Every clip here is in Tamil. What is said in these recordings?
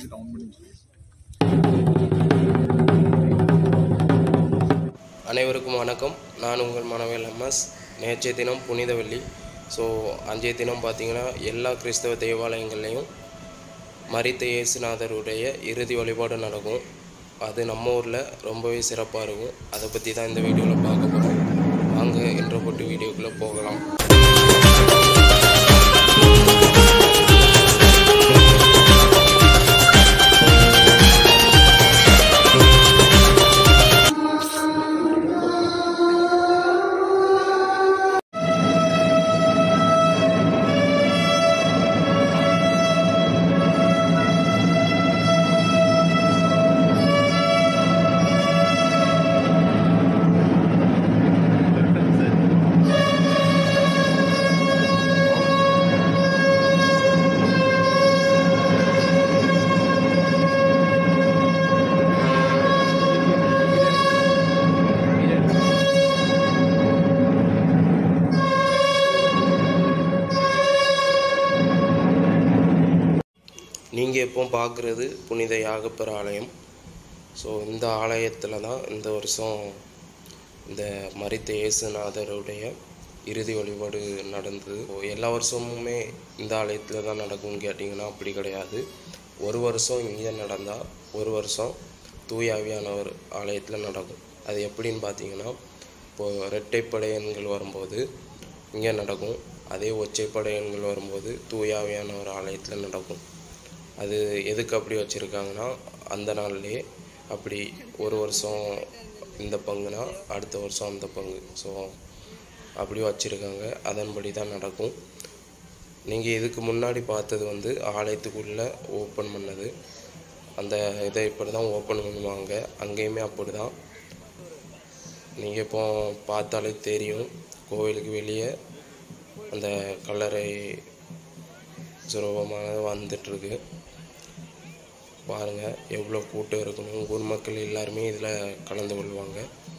வந்து டவுன் பண்ணி வச்சுருக்கேன் அனைவருக்கும் வணக்கம் நான் உங்கள் மனவேல் எம்எஸ் நேற்றைய தினம் புனித வெள்ளி ஸோ அன்றைய தினம் பார்த்தீங்கன்னா எல்லா கிறிஸ்தவ தேவாலயங்கள்லேயும் மரித்த இயேசுநாதருடைய இறுதி வழிபாடு நடக்கும் அது நம்ம ஊரில் ரொம்பவே சிறப்பாக இருக்கும் அதை பற்றி தான் இந்த வீடியோவில் பார்க்க போகிறோம் வாங்க இன்ட்ரோ போட்டு வீடியோக்குள்ளே போகலாம் நீங்கள் இப்போ பார்க்குறது புனித யாகப்பர் ஆலயம் ஸோ இந்த ஆலயத்தில் தான் இந்த வருஷம் இந்த மரித்த இயேசுநாதருடைய இறுதி வழிபாடு நடந்தது ஸோ எல்லா வருஷமுமே இந்த ஆலயத்தில் தான் நடக்கும்னு கேட்டிங்கன்னா அப்படி கிடையாது ஒரு வருஷம் இங்கே நடந்தால் ஒரு வருஷம் தூயாவியானவர் ஆலயத்தில் நடக்கும் அது எப்படின்னு பார்த்தீங்கன்னா இப்போது இரட்டைப்படையன்கள் வரும்போது இங்கே நடக்கும் அதே ஒற்றைப்படையன்கள் வரும்போது தூயாவியானவர் ஆலயத்தில் நடக்கும் அது எதுக்கு அப்படி வச்சுருக்காங்கன்னா அந்த நாள்லேயே அப்படி ஒரு வருஷம் இந்த பங்குனா அடுத்த வருஷம் அந்த பங்கு ஸோ அப்படி வச்சுருக்காங்க அதன்படி தான் நடக்கும் நீங்கள் இதுக்கு முன்னாடி பார்த்தது வந்து ஆலயத்துக்குள்ளே ஓப்பன் பண்ணது அந்த இதை இப்படி தான் ஓப்பன் பண்ணுவாங்க அங்கேயுமே அப்படி தான் நீங்கள் இப்போ பார்த்தாலே தெரியும் கோவிலுக்கு வெளியே அந்த கல்லறை சுரூபமானது வந்துட்டுருக்கு பாருங்கள் எவ்வளோ கூட்டம் இருக்கணும் ஊர் மக்கள் எல்லாருமே இதில் கலந்து கொள்வாங்க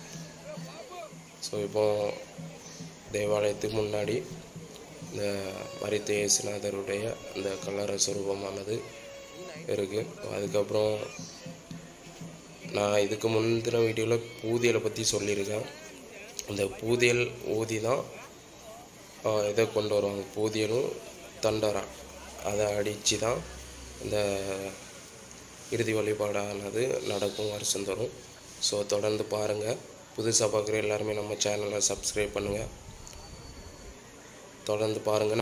ஸோ இப்போ தேவாலயத்துக்கு முன்னாடி இந்த மரித்த இயேசுநாதருடைய அந்த கல்லறை சுரூபமானது இருக்குது அதுக்கப்புறம் நான் இதுக்கு முந்தின வீடியோவில் பூதியலை பற்றி சொல்லியிருக்கேன் இந்த பூதியல் ஊதி தான் ஆஹ், இதை கொண்டு வருவாங்க பூதியலும் தண்டரா அதை அடித்து தான் இந்த இறுதி வழிபாடானது நடக்கும் வருஷம் தரும் ஸோ தொடர்ந்து பாருங்கள் புதுசாக பார்க்குற எல்லாருமே நம்ம சேனலை சப்ஸ்கிரைப் பண்ணுங்கள் தொடர்ந்து பாருங்கள்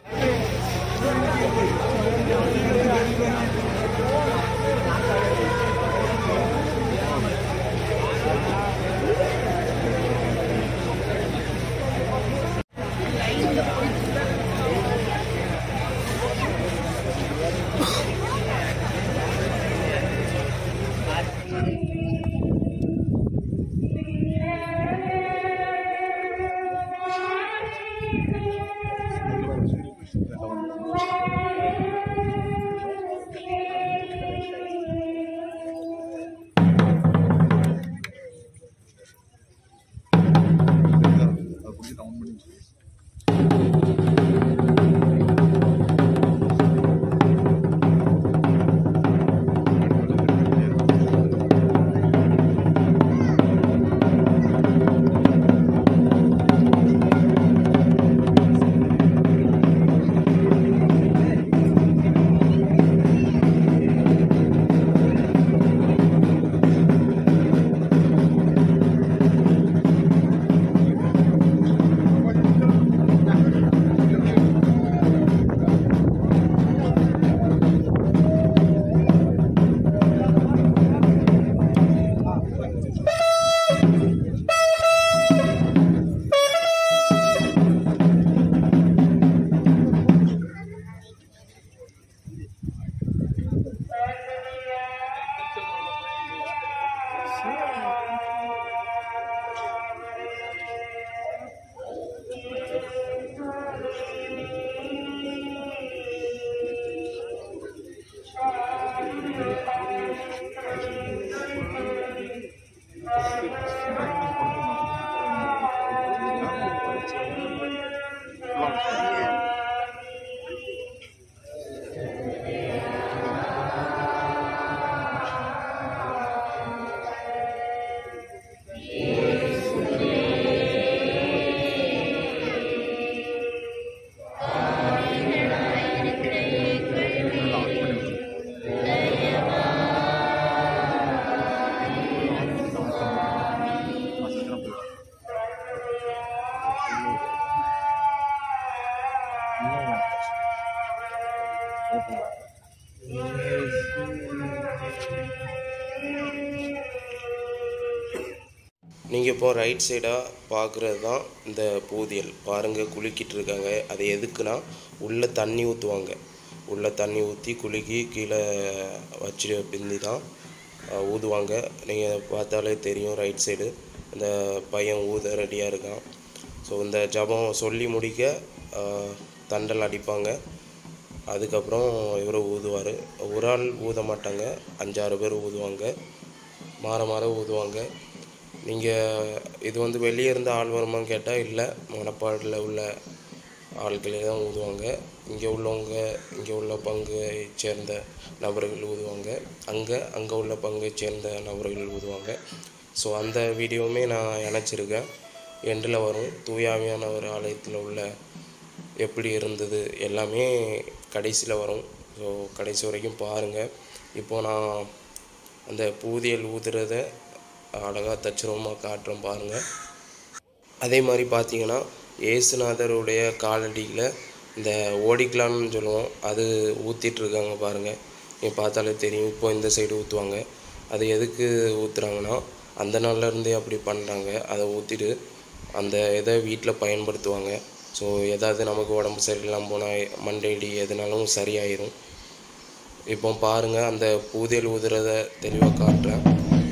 நீங்கள் இப்போ ரைட் சைடாக பார்க்குறது தான் இந்த பூதியல் பாருங்கள் குலுக்கிட்டு இருக்காங்க அது எதுக்குன்னா உள்ளே தண்ணி ஊற்றுவாங்க உள்ளே தண்ணி ஊற்றி குலுக்கி கீழே வச்சு பிந்தி தான் அஹ், ஊதுவாங்க நீங்கள் பார்த்தாலே தெரியும் ரைட் சைடு இந்த பையன் ஊத ரெடியாக இருக்கான் ஸோ இந்த ஜபம் சொல்லி முடிக்க அஹ், தண்டல் அடிப்பாங்க அதுக்கப்புறம் இவர் ஊதுவார் ஒரு ஆள் ஊத மாட்டாங்க அஞ்சாறு பேர் ஊதுவாங்க மாற மாற ஊதுவாங்க நீங்கள் இது வந்து வெளியே இருந்து ஆள் வருமான்னு கேட்டால் இல்லை மணப்பாடில் உள்ள ஆட்களே தான் ஊதுவாங்க இங்கே உள்ளவங்க இங்கே உள்ள பங்கை சேர்ந்த நபர்கள் ஊதுவாங்க அங்கே அங்கே உள்ள பங்கை சேர்ந்த நபர்கள் ஊதுவாங்க ஸோ அந்த வீடியோவுமே நான் இணைச்சிருக்கேன் எண்டில் வரும் தூயாமையானவர் ஆலயத்தில் உள்ள எப்படி இருந்தது எல்லாமே கடைசியில் வரும் ஸோ கடைசி வரைக்கும் பாருங்கள் இப்போ நான் அந்த பூதியல் ஊதுறத அழகாக தச்சுரமாக காட்டுறோம் பாருங்கள் அதே மாதிரி பார்த்தீங்கன்னா ஏசுநாதருடைய காலடியில் இந்த ஓடிக்கலான்னு சொல்லுவோம் அது ஊற்றிட்டு இருக்காங்க பாருங்கள் நீங்கள் பார்த்தாலே தெரியும் இப்போ இந்த சைடு ஊற்றுவாங்க அது எதுக்கு ஊற்றுறாங்கன்னா அந்த நாள்ல இருந்தே அப்படி பண்ணுறாங்க அதை ஊற்றிட்டு அந்த இதை வீட்டில் பயன்படுத்துவாங்க ஸோ ஏதாவது நமக்கு உடம்பு சரியில்லாமல் போனால் மண்டைடி எதுனாலும் சரியாயிரும் இப்போ பாருங்கள் அந்த பூதியல் ஊதுறத தெளிவாக காட்டுறேன்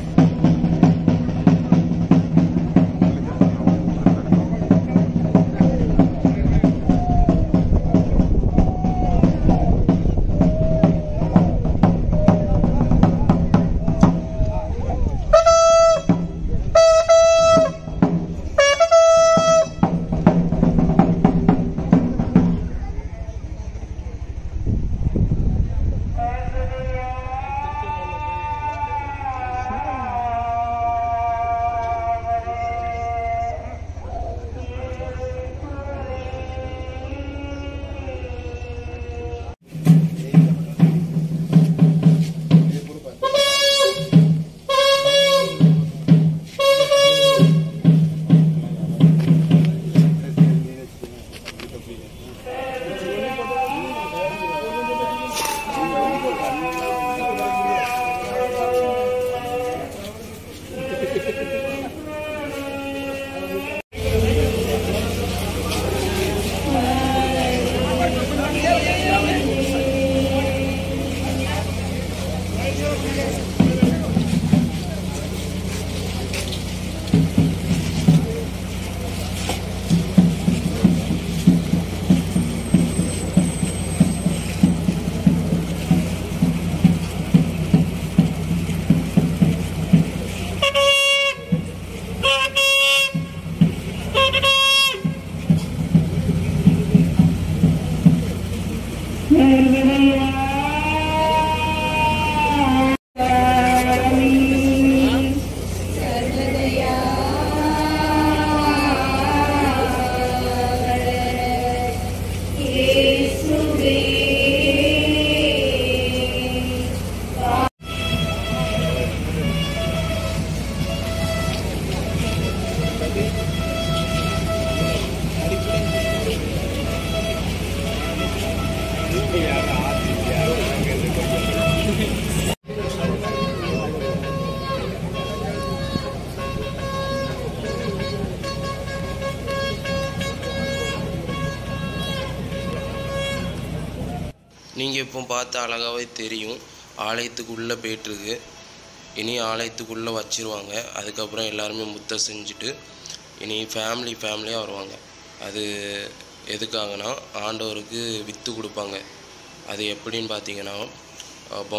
நீங்கள் இப்போ பார்த்த அழகாகவே தெரியும் ஆலயத்துக்குள்ளே போயிட்டுருக்கு இனி ஆலயத்துக்குள்ளே வச்சிருவாங்க அதுக்கப்புறம் எல்லாருமே முத்தை செஞ்சுட்டு இனி ஃபேமிலி ஃபேமிலியாக வருவாங்க அது எதுக்காகனா ஆண்டவருக்கு வித்து கொடுப்பாங்க அது எப்படின்னு பார்த்தீங்கன்னா அப்போ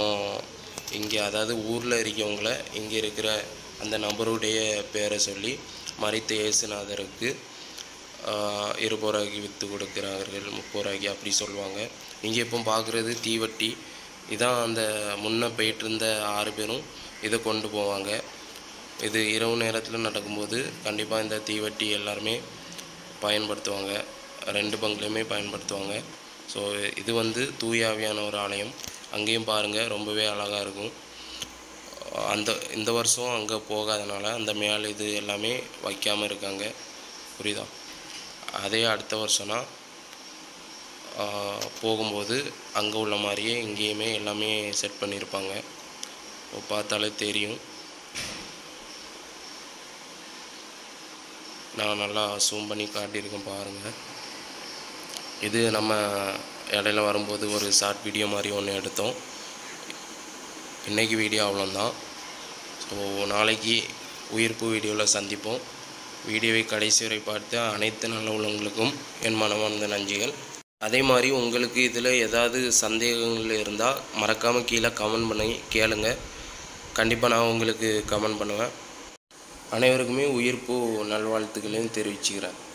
இங்கே அதாவது ஊரில் இருக்கவங்கள இங்கே இருக்கிற அந்த நபருடைய பேரை சொல்லி மறித்த இயேசுநாதருக்கு ஆஹ் இருபது ரூபாய்க்கு விற்று கொடுக்குறார்கள் முப்பது ரூபாய்க்கு அப்படி சொல்லுவாங்க இங்கே இப்போ பார்க்குறது தீவட்டி இதான் அந்த முன்ன போயிட்டு இருந்த ஆறு பேரும் இதை கொண்டு போவாங்க இது இரவு நேரத்தில் நடக்கும்போது கண்டிப்பாக இந்த தீவட்டி எல்லாருமே பயன்படுத்துவாங்க ரெண்டு பங்குலையுமே பயன்படுத்துவாங்க ஸோ இது வந்து தூயாவியான ஒரு ஆலயம் அங்கேயும் பாருங்கள் ரொம்பவே அழகாக இருக்கும் அந்த இந்த வருஷம் அங்கே போகாதனால அந்த மேல் இது எல்லாமே வைக்காமல் இருக்காங்க புரியுதா அதே அடுத்த வருஷம்னா ஆஹ், போகும்போது அங்கே உள்ள மாதிரியே இங்கேயுமே எல்லாமே செட் பண்ணியிருப்பாங்க இப்போ பார்த்தாலே தெரியும் நான் நல்லா ஜூம் பண்ணி காட்டியிருக்கேன் பாருங்கள் இது நம்ம இடையில வரும்போது ஒரு ஷார்ட் வீடியோ மாதிரி ஒன்று எடுத்தோம் இன்னைக்கு வீடியோ அவ்வளோதான் ஸோ நாளைக்கு உயிர்ப்பு வீடியோவில் சந்திப்போம் வீடியோவை கடைசி வரை பார்த்த அனைத்து நல்ல உள்ளவங்களுக்கும் என் மனமார்ந்த நன்றிகள் அதே மாதிரி உங்களுக்கு இதில் ஏதாவது சந்தேகங்கள் இருந்தால் மறக்காமல் கீழே கமெண்ட் பண்ணி கேளுங்க கண்டிப்பாக நான் உங்களுக்கு கமெண்ட் பண்ணுவேன் அனைவருக்குமே உயிர்ப்பு நல்வாழ்த்துக்களையும் தெரிவிச்சுக்கிறேன்